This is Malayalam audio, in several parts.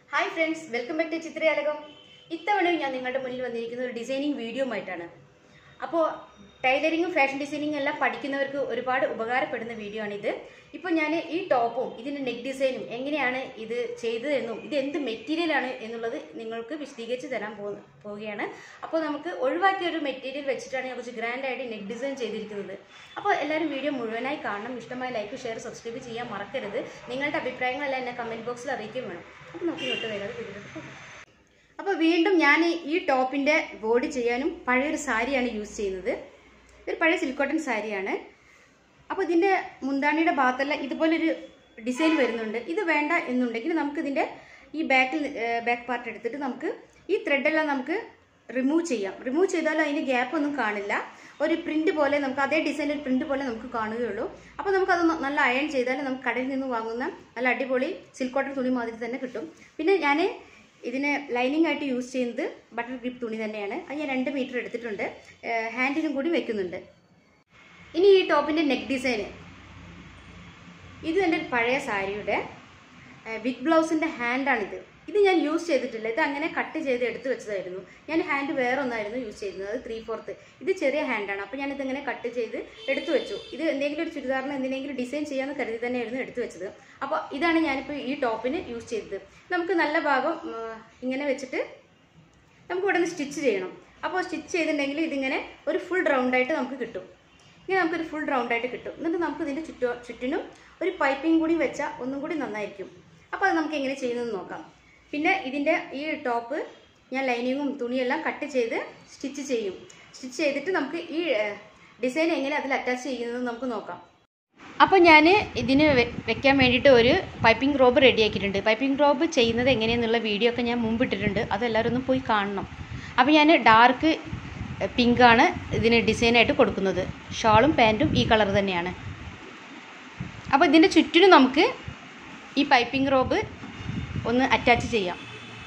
hi friends welcome back to Chitrayalakam ഇത്തവണയും ഞാൻ നിങ്ങളുടെ മുന്നിൽ വന്നിരിക്കുന്ന ഒരു ഡിസൈനിങ് വീഡിയോ ആയിട്ടാണ് അപ്പോൾ ടൈലറിങ്ങും ഫാഷൻ ഡിസൈനിങ്ങും എല്ലാം പഠിക്കുന്നവർക്ക് ഒരുപാട് ഉപകാരപ്പെടുന്ന വീഡിയോ ആണിത് ഇപ്പോൾ ഞാൻ ഈ ടോപ്പും ഇതിൻ്റെ നെക്ക് ഡിസൈനും എങ്ങനെയാണ് ഇത് ചെയ്തതെന്നും ഇത് എന്ത് മെറ്റീരിയലാണ് എന്നുള്ളത് നിങ്ങൾക്ക് വിശദീകരിച്ച് തരാൻ പോകുന്ന പോവുകയാണ് അപ്പോൾ നമുക്ക് ഒഴിവാക്കിയ ഒരു മെറ്റീരിയൽ വെച്ചിട്ടാണ് ഞാൻ കുറച്ച് ഗ്രാൻഡായിട്ട് നെക്ക് ഡിസൈൻ ചെയ്തിരിക്കുന്നത് അപ്പോൾ എല്ലാവരും വീഡിയോ മുഴുവനായി കാണണം ഇഷ്ടമായ ലൈക്ക് ഷെയർ സബ്സ്ക്രൈബ് ചെയ്യാൻ മറക്കരുത് നിങ്ങളുടെ അഭിപ്രായങ്ങളെല്ലാം എന്നെ കമൻറ്റ് ബോക്സിൽ അറിയിക്കുകയും വേണം അപ്പോൾ നമുക്ക് ഇങ്ങോട്ട് വേഗം വീഡിയോയിലോട്ട് പോകാം അപ്പോൾ വീണ്ടും ഞാൻ ഈ ടോപ്പിൻ്റെ ബോഡി ചെയ്യാനും പഴയൊരു സാരിയാണ് യൂസ് ചെയ്യുന്നത് ഇതൊരു പഴയ സിൽക്കോട്ടൺ സാരിയാണ് അപ്പോൾ ഇതിൻ്റെ മുന്താണിയുടെ ഭാഗത്തെല്ലാം ഇതുപോലൊരു ഡിസൈൻ വരുന്നുണ്ട് ഇത് വേണ്ട എന്നുണ്ടെങ്കിൽ നമുക്ക് ഇതിൻ്റെ ഈ ബാക്കിൽ ബാക്ക് പാർട്ട് എടുത്തിട്ട് നമുക്ക് ഈ ത്രെഡെല്ലാം നമുക്ക് റിമൂവ് ചെയ്യാം റിമൂവ് ചെയ്താൽ അതിൻ്റെ ഗ്യാപ്പ് ഒന്നും കാണില്ല ഒരു പ്രിന്റ് പോലെ നമുക്ക് അതേ ഡിസൈൻ ഒരു പ്രിന്റ് പോലെ നമുക്ക് കാണുകയുള്ളൂ അപ്പോൾ നമുക്കത് നല്ല അയൺ ചെയ്താൽ നമുക്ക് കടയിൽ നിന്ന് വാങ്ങുന്ന നല്ല അടിപൊളി സിൽക്ക് കോട്ടൺ തുണി മാതിരി തന്നെ കിട്ടും പിന്നെ ഞാൻ ഇതിന് ലൈനിങ് ആയിട്ട് യൂസ് ചെയ്യുന്നത് ബട്ടർ ഗ്രിപ്പ് തുണി തന്നെയാണ് അത് ഞാൻ രണ്ട് മീറ്റർ എടുത്തിട്ടുണ്ട് ഹാൻഡിലും കൂടി വെക്കുന്നുണ്ട് ഇനി ഈ ടോപ്പിൻ്റെ നെക്ക് ഡിസൈന് ഇത് എൻ്റെ ഒരു പഴയ സാരിയുടെ ബിഗ് ബ്ലൗസിൻ്റെ ഹാൻഡാണിത് ഇത് ഞാൻ യൂസ് ചെയ്തിട്ടില്ല ഇത് അങ്ങനെ കട്ട് ചെയ്ത് എടുത്തു വെച്ചതായിരുന്നു ഞാൻ ഹാൻഡ് വേറെ ഒന്നായിരുന്നു യൂസ് ചെയ്യുന്നത് അത് ത്രീ ഫോർത്ത് ഇത് ചെറിയ ഹാൻഡാണ് അപ്പോൾ ഞാനിത് ഇങ്ങനെ കട്ട് ചെയ്ത് എടുത്തു വെച്ചു ഇത് എന്തെങ്കിലും ഒരു ചുരിദാറിന് എന്തിനെങ്കിലും ഡിസൈൻ ചെയ്യാമെന്ന് കരുതി തന്നെയായിരുന്നു എടുത്തു വെച്ചത് അപ്പോൾ ഇതാണ് ഞാനിപ്പോൾ ഈ ടോപ്പിന് യൂസ് ചെയ്തത് നമുക്ക് നല്ല ഭാഗം ഉം, ഇങ്ങനെ വെച്ചിട്ട് നമുക്ക് ഇവിടെ നിന്ന് സ്റ്റിച്ച് ചെയ്യണം അപ്പോൾ സ്റ്റിച്ച് ചെയ്തിട്ടുണ്ടെങ്കിൽ ഇതിങ്ങനെ ഒരു ഫുൾ റൗണ്ടായിട്ട് നമുക്ക് കിട്ടും ഇങ്ങനെ നമുക്കൊരു ഫുൾ റൗണ്ടായിട്ട് കിട്ടും എന്നിട്ട് നമുക്ക് ഇതിൻ്റെ ചുറ്റു ചുറ്റിനും ഒരു പൈപ്പിംഗ് കൂടി വെച്ചാൽ ഒന്നും കൂടി നന്നായിരിക്കും അപ്പോൾ അത് നമുക്ക് എങ്ങനെ ചെയ്യുന്നതെന്ന് നോക്കാം പിന്നെ ഇതിൻ്റെ ഈ ടോപ്പ് ഞാൻ ലൈനിങ്ങും തുണിയെല്ലാം കട്ട് ചെയ്ത് സ്റ്റിച്ച് ചെയ്യും സ്റ്റിച്ച് ചെയ്തിട്ട് നമുക്ക് ഈ ഡിസൈൻ എങ്ങനെ അതിൽ അറ്റാച്ച് ചെയ്യുന്നത് നമുക്ക് നോക്കാം അപ്പോൾ ഞാൻ ഇതിന് വെ- വെക്കാൻ വേണ്ടിയിട്ട് ഒരു പൈപ്പിംഗ് റോബ് റെഡിയാക്കിയിട്ടുണ്ട് പൈപ്പിംഗ് റോബ് ചെയ്യുന്നത് എങ്ങനെയെന്നുള്ള വീഡിയോ ഒക്കെ ഞാൻ മുമ്പ് ഇട്ടിട്ടുണ്ട് അതെല്ലാവരും ഒന്ന് പോയി കാണണം അപ്പോൾ ഞാൻ ഡാർക്ക് പിങ്കാണ് ഇതിന് ഡിസൈനായിട്ട് കൊടുക്കുന്നത് ഷാളും പാൻറ്റും ഈ കളർ തന്നെയാണ് അപ്പോൾ ഇതിൻ്റെ ചുറ്റിനും നമുക്ക് ഈ പൈപ്പിംഗ് റോബ് ഒന്ന് അറ്റാച്ച് ചെയ്യാം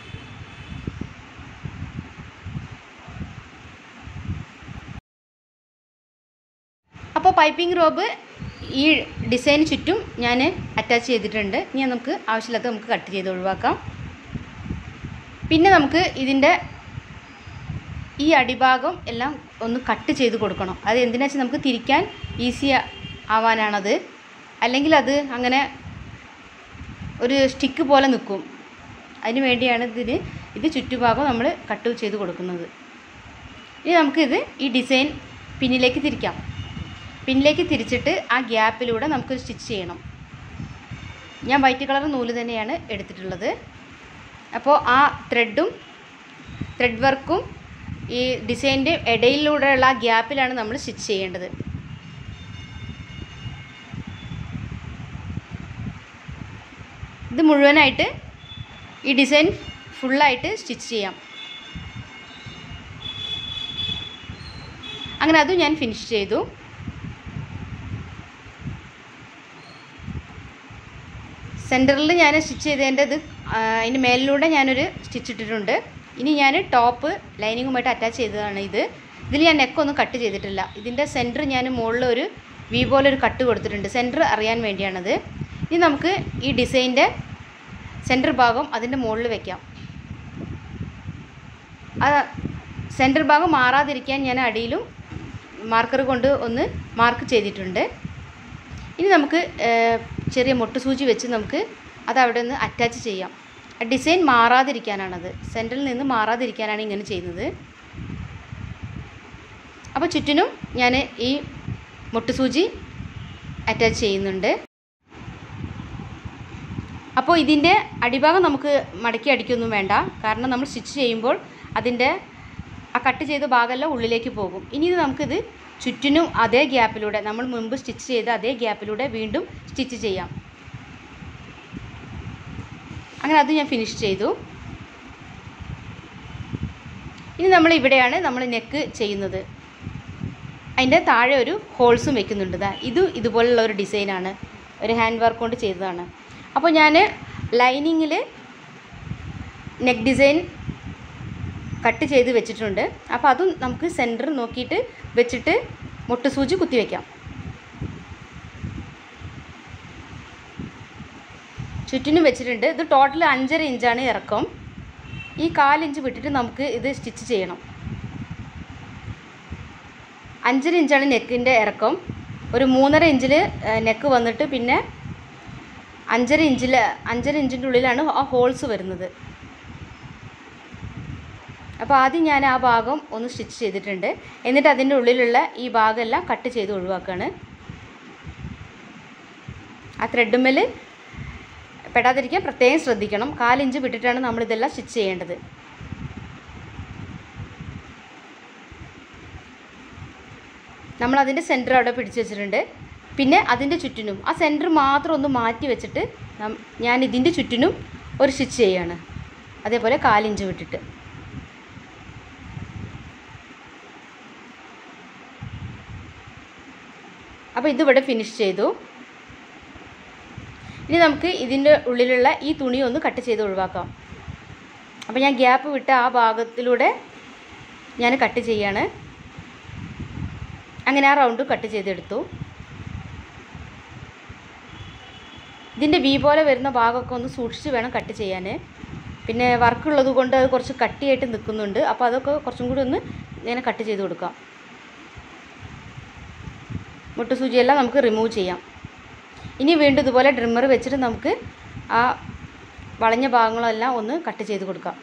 അപ്പോൾ പൈപ്പിംഗ് റോബ് ഈ ഡിസൈന് ചുറ്റും ഞാൻ അറ്റാച്ച് ചെയ്തിട്ടുണ്ട് ഇനി നമുക്ക് ആവശ്യമില്ലാത്ത നമുക്ക് കട്ട് ചെയ്ത് ഒഴിവാക്കാം പിന്നെ നമുക്ക് ഇതിൻ്റെ ഈ അടിഭാഗം എല്ലാം ഒന്ന് കട്ട് ചെയ്ത് കൊടുക്കണം അത് എന്തിനാ വെച്ചാൽ നമുക്ക് തിരിക്കാൻ ഈസി ആവാനാണത് അല്ലെങ്കിൽ അത് അങ്ങനെ ഒരു സ്റ്റിക്ക് പോലെ നിൽക്കും അതിന് വേണ്ടിയാണ് ഇതിന് ഇത് ചുറ്റുഭാഗം നമ്മൾ കട്ട് ചെയ്ത് കൊടുക്കുന്നത് ഇനി നമുക്കിത് ഈ ഡിസൈൻ പിന്നിലേക്ക് തിരിക്കാം പിന്നിലേക്ക് തിരിച്ചിട്ട് ആ ഗ്യാപ്പിലൂടെ നമുക്ക് സ്റ്റിച്ച് ചെയ്യണം ഞാൻ വൈറ്റ് കളർ നൂല് തന്നെയാണ് എടുത്തിട്ടുള്ളത് അപ്പോൾ ആ ത്രെഡും ത്രെഡ് വർക്കും ഈ ഡിസൈൻ്റെ ഇടയിലൂടെയുള്ള ആ ഗ്യാപ്പിലാണ് നമ്മൾ സ്റ്റിച്ച് ചെയ്യേണ്ടത് ഇത് മുഴുവനായിട്ട് ഈ ഡിസൈൻ ഫുള്ളായിട്ട് സ്റ്റിച്ച് ചെയ്യാം അങ്ങനെ അതും ഞാൻ ഫിനിഷ് ചെയ്തു സെൻറ്ററിൽ ഞാൻ സ്റ്റിച്ച് ചെയ്തതിൻ്റെ ഇത് ആ, അതിൻ്റെ മേലിലൂടെ ഞാനൊരു സ്റ്റിച്ച് ഇട്ടിട്ടുണ്ട് ഇനി ഞാൻ ടോപ്പ് ലൈനിങ്ങുമായിട്ട് അറ്റാച്ച് ചെയ്തതാണ് ഇത് ഇതിൽ ഞാൻ നെക്കൊന്നും കട്ട് ചെയ്തിട്ടില്ല ഇതിൻ്റെ സെൻറ്റർ ഞാൻ മുകളിൽ ഒരു വി പോലെ ഒരു കട്ട് കൊടുത്തിട്ടുണ്ട് സെൻറ്റർ അറിയാൻ വേണ്ടിയാണത് ഇനി നമുക്ക് ഈ ഡിസൈൻ്റെ സെൻറ്റർ ഭാഗം അതിൻ്റെ മുകളിൽ വെക്കാം ആ സെൻറ്റർ ഭാഗം മാറാതിരിക്കാൻ ഞാൻ അടിയിലും മാർക്കർ കൊണ്ട് ഒന്ന് മാർക്ക് ചെയ്തിട്ടുണ്ട് ഇനി നമുക്ക് ഏഹ്, ചെറിയ മുട്ടുസൂചി വെച്ച് നമുക്ക് അത് അവിടെ നിന്ന് അറ്റാച്ച് ചെയ്യാം ഡിസൈൻ മാറാതിരിക്കാനാണത് സെൻറ്ററിൽ നിന്ന് മാറാതിരിക്കാനാണ് ഇങ്ങനെ ചെയ്യുന്നത് അപ്പോൾ ചുറ്റിനും ഞാൻ ഈ മുട്ടുസൂചി അറ്റാച്ച് ചെയ്യുന്നുണ്ട് അപ്പോൾ ഇതിൻ്റെ അടിഭാഗം നമുക്ക് മടക്കി അടിക്കൊന്നും വേണ്ട കാരണം നമ്മൾ സ്റ്റിച്ച് ചെയ്യുമ്പോൾ അതിൻ്റെ ആ കട്ട് ചെയ്ത ഭാഗമെല്ലാം ഉള്ളിലേക്ക് പോകും ഇനി ഇത് നമുക്കിത് ചുറ്റിനും അതേ ഗ്യാപ്പിലൂടെ നമ്മൾ മുമ്പ് സ്റ്റിച്ച് ചെയ്ത അതേ ഗ്യാപ്പിലൂടെ വീണ്ടും സ്റ്റിച്ച് ചെയ്യാം അങ്ങനെ അത് ഞാൻ ഫിനിഷ് ചെയ്തു ഇനി നമ്മൾ ഇവിടെയാണ് നമ്മൾ നെക്ക് ചെയ്യുന്നത് അതിൻ്റെ താഴെ ഒരു ഹോൾസും വെക്കുന്നുണ്ട് ദാ ഇത് ഇതുപോലുള്ള ഒരു ഡിസൈനാണ് ഒരു ഹാൻഡ് വർക്ക് കൊണ്ട് ചെയ്തതാണ് അപ്പോൾ ഞാൻ ലൈനിങ്ങിൽ നെക്ക് ഡിസൈൻ കട്ട് ചെയ്ത് വെച്ചിട്ടുണ്ട് അപ്പോൾ അതും നമുക്ക് സെൻറ്റർ നോക്കിയിട്ട് വെച്ചിട്ട് മുട്ടുസൂചി കുത്തി വയ്ക്കാം ചുറ്റിനും വെച്ചിട്ടുണ്ട് ഇത് ടോട്ടൽ അഞ്ചര ഇഞ്ചാണ് ഇറക്കം ഈ കാലിഞ്ച് വിട്ടിട്ട് നമുക്ക് ഇത് സ്റ്റിച്ച് ചെയ്യണം അഞ്ചര ഇഞ്ചാണ് നെക്കിൻ്റെ ഇറക്കം ഒരു മൂന്നര ഇഞ്ചിൽ നെക്ക് വന്നിട്ട് പിന്നെ അഞ്ചര ഇഞ്ചിൽ അഞ്ചര ഇഞ്ചിൻ്റെ ഉള്ളിലാണ് ആ ഹോൾസ് വരുന്നത് അപ്പോൾ ആദ്യം ഞാൻ ആ ഭാഗം ഒന്ന് സ്റ്റിച്ച് ചെയ്തിട്ടുണ്ട് എന്നിട്ട് അതിൻ്റെ ഉള്ളിലുള്ള ഈ ഭാഗമെല്ലാം കട്ട് ചെയ്ത് ഒഴിവാക്കുകയാണ് ആ ത്രെഡുമ്മൽ പെടാതിരിക്കാൻ പ്രത്യേകം ശ്രദ്ധിക്കണം കാലിഞ്ച് വിട്ടിട്ടാണ് നമ്മളിതെല്ലാം സ്റ്റിച്ച് ചെയ്യേണ്ടത് നമ്മൾ അതിൻ്റെ സെൻറ്റർ അവിടെ പിടിച്ച് വെച്ചിട്ടുണ്ട് പിന്നെ അതിൻ്റെ ചുറ്റിനും ആ സെൻറ്റർ മാത്രം ഒന്ന് മാറ്റി വെച്ചിട്ട് നം- ഞാൻ ഇതിൻ്റെ ചുറ്റിനും ഒരു സ്റ്റിച്ച് ചെയ്യാണ് അതേപോലെ കാലിഞ്ച് വിട്ടിട്ട് അപ്പോൾ ഇതിവിടെ ഫിനിഷ് ചെയ്തു ഇനി നമുക്ക് ഇതിൻ്റെ ഉള്ളിലുള്ള ഈ തുണി ഒന്ന് കട്ട് ചെയ്ത് ഒഴിവാക്കാം അപ്പോൾ ഞാൻ ഗ്യാപ്പ് വിട്ട ആ ഭാഗത്തിലൂടെ ഞാൻ കട്ട് ചെയ്യാണ് അങ്ങനെ ആ റൗണ്ട് കട്ട് ചെയ്തെടുത്തു ഇതിൻ്റെ വി പോലെ വരുന്ന ഭാഗമൊക്കെ ഒന്ന് സൂക്ഷിച്ച് വേണം കട്ട് ചെയ്യാൻ പിന്നെ വർക്കുള്ളത് കൊണ്ട് അത് കുറച്ച് കട്ടിയായിട്ട് നിൽക്കുന്നുണ്ട് അപ്പോൾ അതൊക്കെ കുറച്ചും കൂടി ഒന്ന് ഇങ്ങനെ കട്ട് ചെയ്ത് കൊടുക്കാം മുട്ടുസൂചിയെല്ലാം നമുക്ക് റിമൂവ് ചെയ്യാം ഇനി വീണ്ടും ഇതുപോലെ ഡ്രിമ്മർ വെച്ചിട്ട് നമുക്ക് ആ വളഞ്ഞ ഭാഗങ്ങളെല്ലാം ഒന്ന് കട്ട് ചെയ്ത് കൊടുക്കാം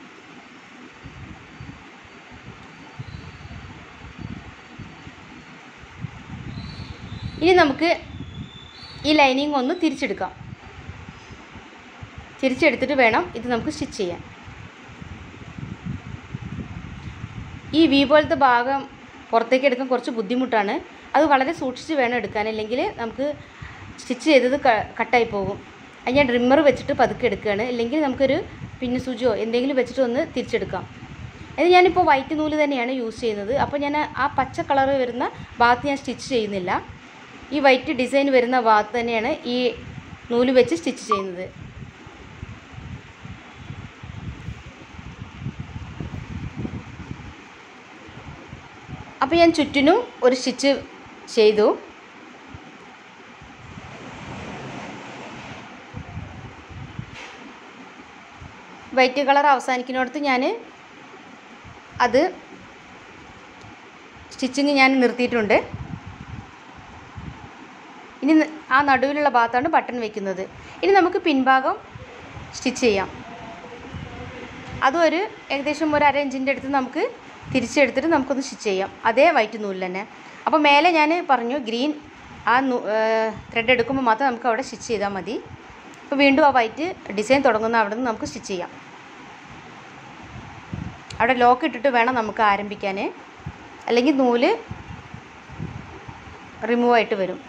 ഇനി നമുക്ക് ഈ ലൈനിങ് ഒന്ന് തിരിച്ചെടുക്കാം തിരിച്ചെടുത്തിട്ട് വേണം ഇത് നമുക്ക് സ്റ്റിച്ച് ചെയ്യാൻ ഈ വി പോലത്തെ ഭാഗം പുറത്തേക്ക് എടുക്കാൻ കുറച്ച് ബുദ്ധിമുട്ടാണ് അത് വളരെ സൂക്ഷിച്ച് വേണം എടുക്കാൻ അല്ലെങ്കിൽ നമുക്ക് സ്റ്റിച്ച് ചെയ്തത് ക- കട്ടായി പോകും അത് ഞാൻ ഡ്രിമ്മർ വെച്ചിട്ട് പതുക്കെ എടുക്കുകയാണ് അല്ലെങ്കിൽ നമുക്കൊരു പിന്നു സൂചിയോ എന്തെങ്കിലും വെച്ചിട്ട് ഒന്ന് തിരിച്ചെടുക്കാം ഇത് ഞാനിപ്പോൾ വൈറ്റ് നൂല് തന്നെയാണ് യൂസ് ചെയ്യുന്നത് അപ്പോൾ ഞാൻ ആ പച്ച കളർ വരുന്ന ഭാഗത്ത് ഞാൻ സ്റ്റിച്ച് ചെയ്യുന്നില്ല ഈ വൈറ്റ് ഡിസൈൻ വരുന്ന ഭാഗത്ത് തന്നെയാണ് ഈ നൂല് വെച്ച് സ്റ്റിച്ച് ചെയ്യുന്നത് അപ്പോൾ ഞാൻ ചുറ്റിനും ഒരു സ്റ്റിച്ച് ചെയ്തു വൈറ്റ് കളർ അവസാനിക്കുന്നിടത്ത് ഞാൻ അത് സ്റ്റിച്ചിങ് ഞാൻ നിർത്തിയിട്ടുണ്ട് ഇനി ന- ആ നടുവിലുള്ള ഭാഗത്താണ് ബട്ടൺ വെക്കുന്നത് ഇനി നമുക്ക് പിൻഭാഗം സ്റ്റിച്ച് ചെയ്യാം അതും ഒരു ഏകദേശം ഒരു അര ഇഞ്ചിൻ്റെ അടുത്ത് നമുക്ക് തിരിച്ചെടുത്തിട്ട് നമുക്കൊന്ന് സ്റ്റിച്ച് ചെയ്യാം അതേ വൈറ്റ് നൂലിൽ തന്നെ അപ്പോൾ മേലെ ഞാൻ പറഞ്ഞു ഗ്രീൻ ആ ത്രെഡ് എടുക്കുമ്പോൾ മാത്രം നമുക്ക് അവിടെ സ്റ്റിച്ച് ചെയ്താൽ മതി അപ്പോൾ വീണ്ടും ആ വൈറ്റ് ഡിസൈൻ തുടങ്ങുന്ന അവിടെ നിന്ന് നമുക്ക് സ്റ്റിച്ച് ചെയ്യാം അവിടെ ലോക്ക് ഇട്ടിട്ട് വേണം നമുക്ക് ആരംഭിക്കാൻ അല്ലെങ്കിൽ നൂല് റിമൂവ് ആയിട്ട് വരും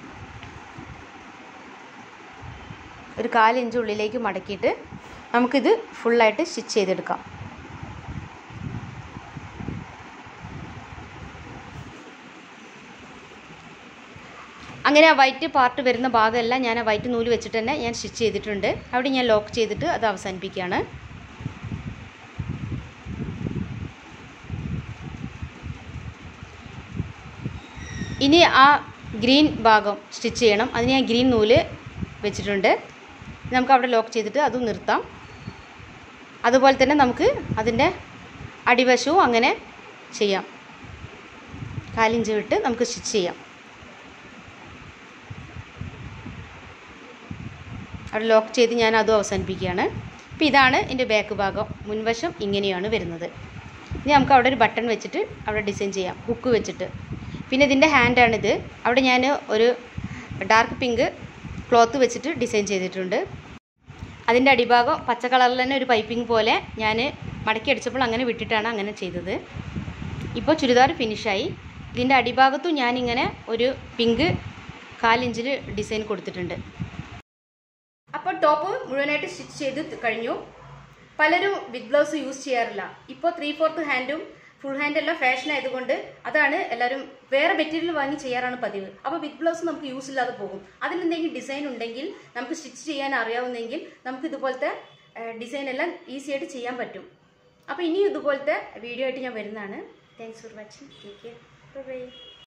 ഒരു കാലിഞ്ച് ഉള്ളിലേക്ക് മടക്കിയിട്ട് നമുക്കിത് ഫുള്ളായിട്ട് സ്റ്റിച്ച് ചെയ്തെടുക്കാം അങ്ങനെ ആ വൈറ്റ് പാർട്ട് വരുന്ന ഭാഗമെല്ലാം ഞാൻ ആ വൈറ്റ് നൂല് വെച്ചിട്ട് തന്നെ ഞാൻ സ്റ്റിച്ച് ചെയ്തിട്ടുണ്ട് അവിടെ ഞാൻ ലോക്ക് ചെയ്തിട്ട് അത് അവസാനിപ്പിക്കുകയാണ് ഇനി ആ ഗ്രീൻ ഭാഗം സ്റ്റിച്ച് ചെയ്യണം അതിന് ഞാൻ ഗ്രീൻ നൂല് വെച്ചിട്ടുണ്ട് നമുക്ക് അവിടെ ലോക്ക് ചെയ്തിട്ട് അതും നിർത്താം അതുപോലെ തന്നെ നമുക്ക് അതിൻ്റെ അടിവശവും അങ്ങനെ ചെയ്യാം കാലിഞ്ച് വിട്ട് നമുക്ക് സ്റ്റിച്ച് ചെയ്യാം അവിടെ ലോക്ക് ചെയ്ത് ഞാൻ അതും അവസാനിപ്പിക്കുകയാണ് അപ്പോൾ ഇതാണ് എൻ്റെ ബാക്ക് ഭാഗം മുൻവശം ഇങ്ങനെയാണ് വരുന്നത് ഇനി നമുക്ക് അവിടെ ഒരു ബട്ടൺ വെച്ചിട്ട് അവിടെ ഡിസൈൻ ചെയ്യാം ഹുക്ക് വെച്ചിട്ട് പിന്നെ ഇതിൻ്റെ ഹാൻഡാണിത് അവിടെ ഞാൻ ഒരു ഡാർക്ക് പിങ്ക് ക്ലോത്ത് വെച്ചിട്ട് ഡിസൈൻ ചെയ്തിട്ടുണ്ട് അതിൻ്റെ അടിഭാഗം പച്ച കളറിൽ തന്നെ ഒരു പൈപ്പിംഗ് പോലെ ഞാൻ മടക്കി അടിച്ചപ്പോൾ അങ്ങനെ വിട്ടിട്ടാണ് അങ്ങനെ ചെയ്തത് ഇപ്പോൾ ചുരിദാർ ഫിനിഷായി ഇതിൻ്റെ അടിഭാഗത്തും ഞാനിങ്ങനെ ഒരു പിങ്ക് കാലിഞ്ചിൽ ഡിസൈൻ കൊടുത്തിട്ടുണ്ട് അപ്പോൾ ടോപ്പ് മുഴുവനായിട്ട് സ്റ്റിച്ച് ചെയ്ത് ത- കഴിഞ്ഞു പലരും വിത്ത് ബ്ലൗസ് യൂസ് ചെയ്യാറില്ല ഇപ്പോൾ ത്രീ ഫോർത്ത് ഹാൻഡും ഫുൾ ഹാൻഡ് എല്ലാം ഫാഷൻ ആയതുകൊണ്ട് അതാണ് എല്ലാവരും വേറെ മെറ്റീരിയൽ വാങ്ങി ചെയ്യാറാണ് പതിവ് അപ്പോൾ വിത്ത് ബ്ലൗസ് നമുക്ക് യൂസ് ഇല്ലാതെ പോകും അതിലെന്തെങ്കിലും ഡിസൈൻ ഉണ്ടെങ്കിൽ നമുക്ക് സ്റ്റിച്ച് ചെയ്യാൻ അറിയാവുന്നെങ്കിൽ നമുക്ക് ഇതുപോലത്തെ ഡിസൈൻ എല്ലാം ഈസി ആയിട്ട് ചെയ്യാൻ പറ്റും അപ്പോൾ ഇനിയും ഇതുപോലത്തെ വീഡിയോ ആയിട്ട് ഞാൻ വരുന്നതാണ് thanks for watching take care by